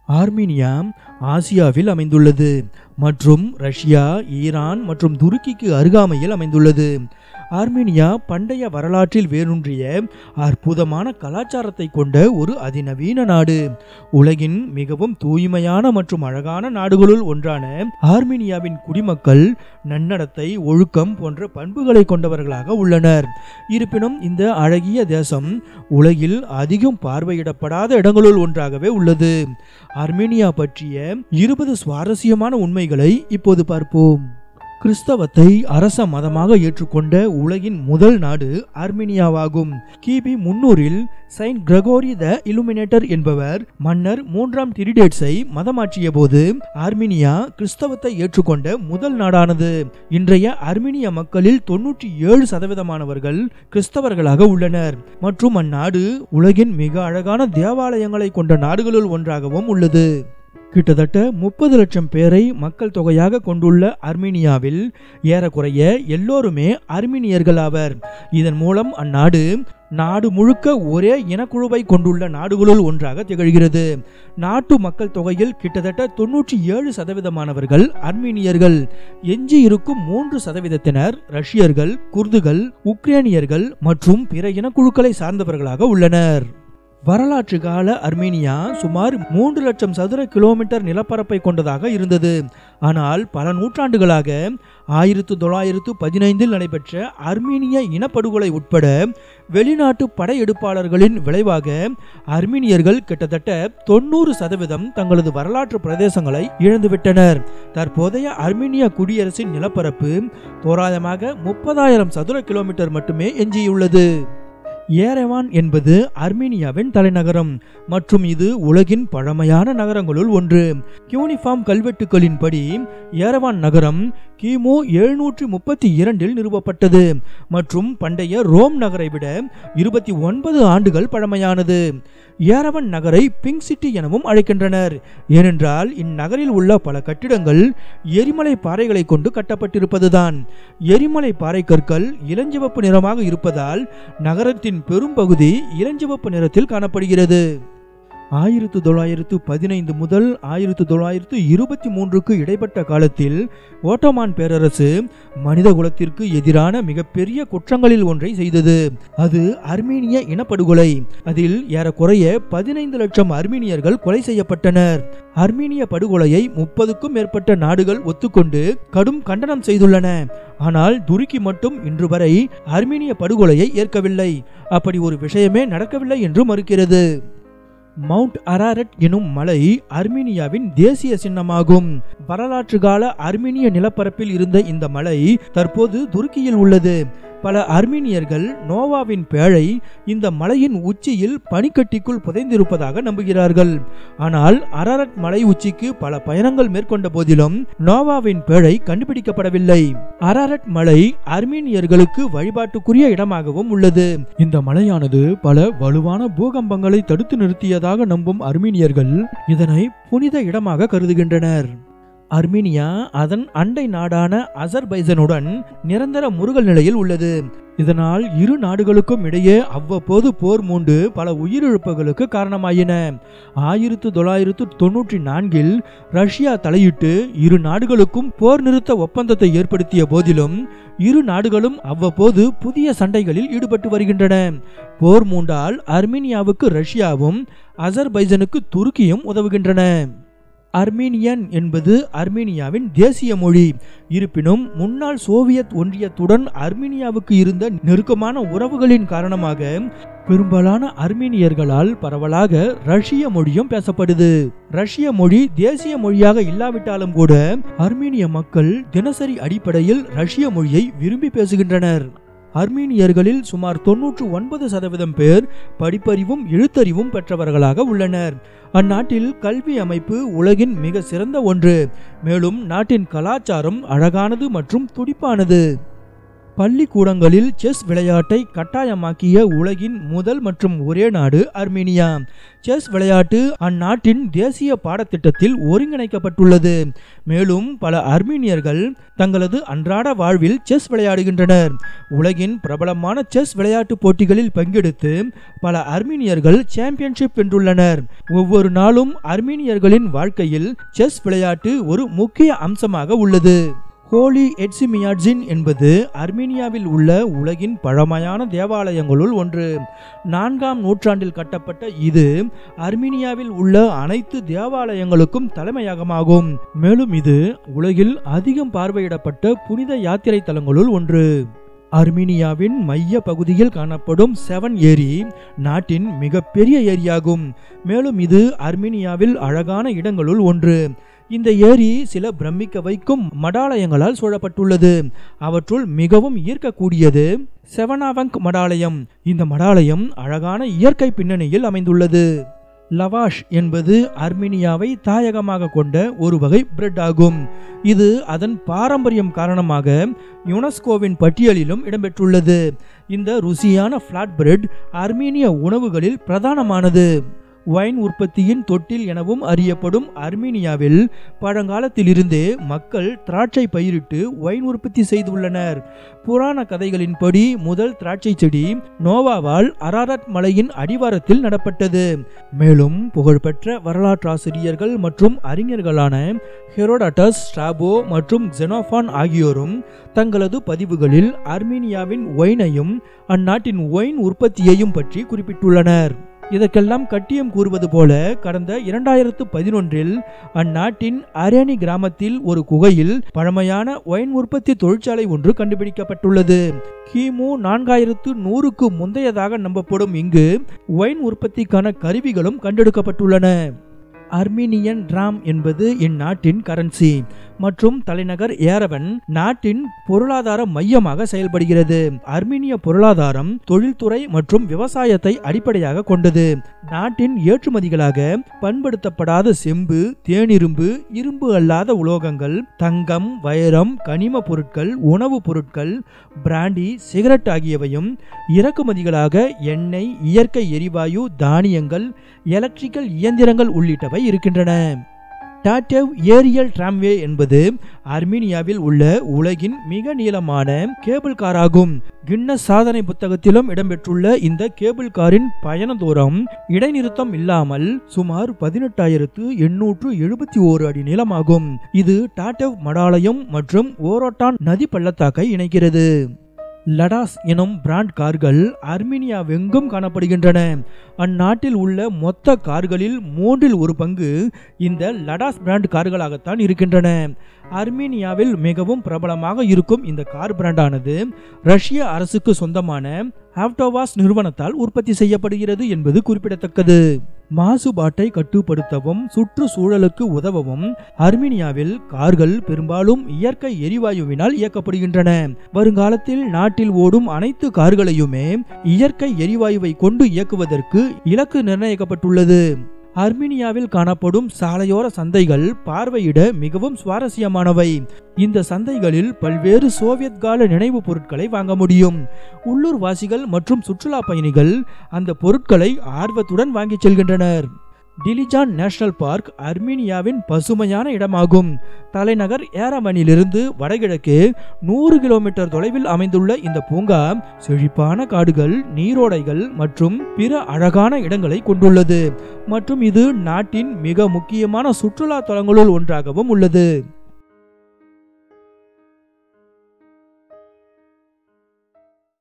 Armenia ஆசியாவில் அமைந்துள்ளது மற்றும் ரஷ்யா ஈரான் மற்றும் துருக்கிக்கு அருகாமையில் அமைந்துள்ளது ஆர்மீனியா பண்டைய வரலாற்றில் வேரூன்றிய அற்புதமான கலாச்சாரத்தை கொண்ட ஒரு அதிநவீன நாடு உலகின் மிகவும் தூய்மையான மற்றும் அழகான நாடுகளுள் ஒன்றான ஆர்மீனியாவின் குடிமக்கள் நன்னடத்தை ஒழுக்கம் போன்ற பண்புகளை கொண்டவர்களாக உள்ளனர் இருப்பினும் இந்த அழகிய தேசம் உலகில் அதிகம் பார்வையிடப்படாத இடங்களுள் ஒன்றாகவே உள்ளது ஆர்மேனியா பற்றிய இருபது சுவாரஸ்யமான உண்மைகளை இப்போது பார்ப்போம் கிறிஸ்தவத்தை அரச மதமாக ஏற்றுக்கொண்ட உலகின் முதல் நாடு ஆர்மீனியாவாகும் கிபி முன்னூறில் செயின்ட் கிரகோரி த இலுமினேட்டர் என்பவர் மன்னர் மூன்றாம் டிரிடேட்ஸை மதமாற்றிய போது ஆர்மீனியா கிறிஸ்தவத்தை ஏற்றுக்கொண்ட முதல் நாடானது இன்றைய ஆர்மீனிய மக்களில் தொன்னூற்றி ஏழு சதவீதமானவர்கள் கிறிஸ்தவர்களாக உள்ளனர் மற்றும் அந்நாடு உலகின் மிக அழகான தேவாலயங்களை கொண்ட நாடுகளுள் ஒன்றாகவும் உள்ளது கிட்டத்தட்ட முப்பது லட்சம் பேரை மக்கள் தொகையாக கொண்டுள்ள அர்மீனியாவில் ஏறக்குறைய எல்லோருமே அர்மீனியர்கள் ஆவர் இதன் மூலம் அந்நாடு நாடு முழுக்க ஒரே இனக்குழுவை கொண்டுள்ள நாடுகளுள் ஒன்றாக திகழ்கிறது நாட்டு மக்கள் தொகையில் கிட்டத்தட்ட தொன்னூற்றி ஏழு சதவீதமானவர்கள் அர்மீனியர்கள் எஞ்சி இருக்கும் மூன்று சதவீதத்தினர் ரஷ்யர்கள் குர்துகள் உக்ரைனியர்கள் மற்றும் பிற இனக்குழுக்களை சார்ந்தவர்களாக உள்ளனர் வரலாற்று கால அர்மேனியா சுமார் மூன்று லட்சம் சதுர கிலோமீட்டர் நிலப்பரப்பை கொண்டதாக இருந்தது ஆனால் பல நூற்றாண்டுகளாக ஆயிரத்து தொள்ளாயிரத்து பதினைந்தில் நடைபெற்ற அர்மீனிய இனப்படுகொலை உட்பட வெளிநாட்டு படையெடுப்பாளர்களின் விளைவாக அர்மீனியர்கள் கிட்டத்தட்ட தொண்ணூறு சதவீதம் தங்களது வரலாற்று பிரதேசங்களை இழந்துவிட்டனர் தற்போதைய அர்மீனிய குடியரசின் நிலப்பரப்பு தோராயமாக முப்பதாயிரம் சதுர கிலோமீட்டர் மட்டுமே எஞ்சியுள்ளது ஏரவான் என்பது அர்மீனியாவின் தலைநகரம் மற்றும் இது உலகின் பழமையான நகரங்களுள் ஒன்று யூனிஃபார்ம் கல்வெட்டுகளின்படி ஏரவான் நகரம் கிமு எழுநூற்றி முப்பத்தி இரண்டில் நிறுவப்பட்டது மற்றும் பண்டைய ரோம் நகரை விட இருபத்தி ஒன்பது ஆண்டுகள் பழமையானது ஏரவன் நகரை பிங்க் சிட்டி எனவும் அழைக்கின்றனர் ஏனென்றால் இந்நகரில் உள்ள பல கட்டிடங்கள் எரிமலை பாறைகளை கொண்டு கட்டப்பட்டிருப்பதுதான் எரிமலை பாறை கற்கள் இளஞ்சிவப்பு நிறமாக இருப்பதால் நகரத்தின் பெரும்பகுதி இளஞ்சிவப்பு நிறத்தில் காணப்படுகிறது ஆயிரத்து தொள்ளாயிரத்து பதினைந்து முதல் ஆயிரத்து தொள்ளாயிரத்து இருபத்தி மூன்றுக்கு இடைப்பட்ட காலத்தில் ஓட்டோமான் பேரரசு மனித குலத்திற்கு எதிரான மிகப்பெரிய குற்றங்களில் ஒன்றை செய்தது அது அர்மீனிய இனப்படுகொலை அதில் ஏறக்குறைய பதினைந்து லட்சம் அர்மீனியர்கள் கொலை செய்யப்பட்டனர் அர்மீனிய படுகொலையை முப்பதுக்கும் மேற்பட்ட நாடுகள் ஒத்துக்கொண்டு கடும் கண்டனம் செய்துள்ளன ஆனால் துருக்கி மட்டும் இன்று வரை அர்மீனிய படுகொலையை ஏற்கவில்லை அப்படி ஒரு விஷயமே நடக்கவில்லை என்று மறுக்கிறது மவுண்ட் அராரட் எனும் மலை அர்மீனியாவின் தேசிய சின்னமாகும் வரலாற்று கால அர்மீனிய நிலப்பரப்பில் இருந்த இந்த மலை தற்போது துருக்கியில் உள்ளது பல அர்மீனியர்கள் நோவாவின் பேழை இந்த மலையின் உச்சியில் பனிக்கட்டிக்குள் புதைந்திருப்பதாக நம்புகிறார்கள் ஆனால் அரரட் மலை உச்சிக்கு பல பயணங்கள் மேற்கொண்ட போதிலும் நோவாவின் பேழை கண்டுபிடிக்கப்படவில்லை அரரட் மலை அர்மீனியர்களுக்கு வழிபாட்டுக்குரிய இடமாகவும் உள்ளது இந்த மலையானது பல வலுவான பூகம்பங்களை தடுத்து நிறுத்தியதாக நம்பும் அர்மீனியர்கள் இதனை புனித இடமாக கருதுகின்றனர் அர்மீனியா அதன் அண்டை நாடான அசர்பைசனுடன் நிரந்தர முருகல் நிலையில் உள்ளது இதனால் இரு நாடுகளுக்கும் இடையே அவ்வப்போது போர் மூண்டு பல உயிரிழப்புகளுக்கு காரணமாயின ஆயிரத்து தொள்ளாயிரத்து தொன்னூற்றி நான்கில் ரஷ்யா தலையிட்டு இரு நாடுகளுக்கும் போர் நிறுத்த ஒப்பந்தத்தை ஏற்படுத்திய போதிலும் இரு நாடுகளும் அவ்வப்போது புதிய சண்டைகளில் ஈடுபட்டு வருகின்றன போர் மூண்டால் அர்மீனியாவுக்கு ரஷ்யாவும் அசர்பைசனுக்கு துருக்கியும் உதவுகின்றன அர்மீனியன் என்பது அர்மீனியாவின் தேசிய மொழி இருப்பினும் முன்னாள் சோவியத் ஒன்றியத்துடன் அர்மீனியாவுக்கு இருந்த நெருக்கமான உறவுகளின் காரணமாக பெரும்பாலான அர்மீனியர்களால் பரவலாக ரஷ்ய மொழியும் பேசப்படுது ரஷ்ய மொழி தேசிய மொழியாக இல்லாவிட்டாலும் கூட அர்மீனிய மக்கள் தினசரி அடிப்படையில் ரஷ்ய மொழியை விரும்பி பேசுகின்றனர் அர்மீனியர்களில் சுமார் தொன்னூற்று ஒன்பது சதவீதம் பேர் படிப்பறிவும் எழுத்தறிவும் பெற்றவர்களாக உள்ளனர் அந்நாட்டில் கல்வி அமைப்பு உலகின் மிக சிறந்த ஒன்று மேலும் நாட்டின் கலாச்சாரம் அழகானது மற்றும் துடிப்பானது பள்ளிக்கூடங்களில் செஸ் விளையாட்டை கட்டாயமாக்கிய உலகின் முதல் மற்றும் ஒரே நாடு அர்மீனியா செஸ் விளையாட்டு அந்நாட்டின் தேசிய பாடத்திட்டத்தில் ஒருங்கிணைக்கப்பட்டுள்ளது மேலும் பல அர்மீனியர்கள் தங்களது அன்றாட வாழ்வில் செஸ் விளையாடுகின்றனர் உலகின் பிரபலமான செஸ் விளையாட்டு போட்டிகளில் பங்கெடுத்து பல அர்மீனியர்கள் சாம்பியன்ஷிப் வென்றுள்ளனர் ஒவ்வொரு நாளும் அர்மீனியர்களின் வாழ்க்கையில் செஸ் விளையாட்டு ஒரு முக்கிய அம்சமாக உள்ளது ஹோலி எட்சிமியாட்ஜின் என்பது அர்மீனியாவில் உள்ள உலகின் பழமையான தேவாலயங்களுள் ஒன்று நான்காம் நூற்றாண்டில் கட்டப்பட்ட இது அர்மீனியாவில் உள்ள அனைத்து தேவாலயங்களுக்கும் தலைமையகமாகும் மேலும் இது உலகில் அதிகம் பார்வையிடப்பட்ட புனித யாத்திரை தலங்களுள் ஒன்று அர்மீனியாவின் மைய பகுதியில் காணப்படும் செவன் ஏரி நாட்டின் மிகப்பெரிய ஏரியாகும் மேலும் இது அர்மீனியாவில் அழகான இடங்களுள் ஒன்று இந்த ஏரி சில பிரமிக்க வைக்கும் மடாலயங்களால் சூழப்பட்டுள்ளது அவற்றுள் மிகவும் ஈர்க்கக்கூடியது செவனாவங்க் மடாலயம் இந்த மடாலயம் அழகான இயற்கை பின்னணியில் அமைந்துள்ளது லவாஷ் என்பது அர்மீனியாவை தாயகமாக கொண்ட ஒரு வகை பிரெட் ஆகும் இது அதன் பாரம்பரியம் காரணமாக யுனெஸ்கோவின் பட்டியலிலும் இடம்பெற்றுள்ளது இந்த ருசியான ஃப்ளாட் பிரெட் அர்மீனிய உணவுகளில் பிரதானமானது வைன் உற்பத்தியின் தொட்டில் எனவும் அறியப்படும் அர்மீனியாவில் பழங்காலத்திலிருந்தே மக்கள் திராட்சை பயிரிட்டு வைன் உற்பத்தி செய்துள்ளனர் புராண கதைகளின்படி முதல் திராட்சை செடி நோவாவால் அராரட் மலையின் அடிவாரத்தில் நடப்பட்டது மேலும் புகழ்பெற்ற வரலாற்றாசிரியர்கள் மற்றும் அறிஞர்களான ஹெரோடாட்டஸ் ஸ்ட்ராபோ மற்றும் ஜெனோஃபான் ஆகியோரும் தங்களது பதிவுகளில் அர்மீனியாவின் ஒயினையும் அந்நாட்டின் ஒயின் உற்பத்தியையும் பற்றி குறிப்பிட்டுள்ளனர் இதற்கெல்லாம் கட்டியம் கூறுவது போல கடந்த இரண்டாயிரத்து பதினொன்றில் அந்நாட்டின் அரேனி கிராமத்தில் ஒரு குகையில் பழமையான ஒயின் உற்பத்தி தொழிற்சாலை ஒன்று கண்டுபிடிக்கப்பட்டுள்ளது கிமு நான்காயிரத்து நூறுக்கு முந்தையதாக நம்பப்படும் இங்கு ஒயின் உற்பத்திக்கான கருவிகளும் கண்டெடுக்கப்பட்டுள்ளன அர்மீனியன் டிராம் என்பது இந்நாட்டின் கரன்சி மற்றும் தலைநகர் ஏரவன் நாட்டின் பொருளாதார மையமாக செயல்படுகிறது அர்மீனிய பொருளாதாரம் தொழில்துறை மற்றும் விவசாயத்தை அடிப்படையாக கொண்டது நாட்டின் ஏற்றுமதிகளாக பண்படுத்தப்படாத செம்பு தேனிரும்பு இரும்பு அல்லாத உலோகங்கள் தங்கம் வைரம் கனிம பொருட்கள் உணவுப் பொருட்கள் பிராண்டி சிகரெட் ஆகியவையும் இறக்குமதிகளாக எண்ணெய் இயற்கை எரிவாயு தானியங்கள் எலக்ட்ரிக்கல் இயந்திரங்கள் உள்ளிட்டவை இருக்கின்றன டாட்டேவ் ஏரியல் டிராம்வே என்பது அர்மீனியாவில் உள்ள உலகின் மிக நீளமான கேபிள் கார் ஆகும் கின்னஸ் சாதனை புத்தகத்திலும் இடம்பெற்றுள்ள இந்த கேபிள் காரின் பயண தூரம் இடைநிறுத்தம் இல்லாமல் சுமார் பதினெட்டாயிரத்து எண்ணூற்று எழுபத்தி ஓரு அடி நீளமாகும் இது டாட்டேவ் மடாலயம் மற்றும் ஓரோட்டான் நதி பள்ளத்தாக்கை இணைக்கிறது லடாஸ் எனும் பிராண்ட் கார்கள் அர்மீனியாவெங்கும் காணப்படுகின்றன அந்நாட்டில் உள்ள மொத்த கார்களில் மூன்றில் ஒரு பங்கு இந்த லடாஸ் பிராண்ட் கார்களாகத்தான் இருக்கின்றன அர்மீனியாவில் மிகவும் பிரபலமாக இருக்கும் இந்த கார் பிராண்டானது ரஷ்ய அரசுக்கு சொந்தமான ஆப்டோவாஸ் நிறுவனத்தால் உற்பத்தி செய்யப்படுகிறது என்பது குறிப்பிடத்தக்கது மாசுபாட்டை கட்டுப்படுத்தவும் சுற்றுச்சூழலுக்கு உதவவும் அர்மீனியாவில் கார்கள் பெரும்பாலும் இயற்கை எரிவாயுவினால் இயக்கப்படுகின்றன வருங்காலத்தில் நாட்டில் ஓடும் அனைத்து கார்களையுமே இயற்கை எரிவாயுவை கொண்டு இயக்குவதற்கு இலக்கு நிர்ணயிக்கப்பட்டுள்ளது அர்மீனியாவில் காணப்படும் சாலையோர சந்தைகள் பார்வையிட மிகவும் சுவாரஸ்யமானவை இந்த சந்தைகளில் பல்வேறு சோவியத் கால நினைவுப் பொருட்களை வாங்க முடியும் உள்ளூர் வாசிகள் மற்றும் சுற்றுலா பயணிகள் அந்த பொருட்களை ஆர்வத்துடன் வாங்கிச் செல்கின்றனர் டிலிஜான் நேஷனல் பார்க் அர்மீனியாவின் பசுமையான இடமாகும் தலைநகர் ஏரமனிலிருந்து வடகிழக்கே நூறு கிலோமீட்டர் தொலைவில் அமைந்துள்ள இந்த பூங்கா செழிப்பான காடுகள் நீரோடைகள் மற்றும் பிற அழகான இடங்களை கொண்டுள்ளது மற்றும் இது நாட்டின் மிக முக்கியமான சுற்றுலா தலங்களுள் ஒன்றாகவும் உள்ளது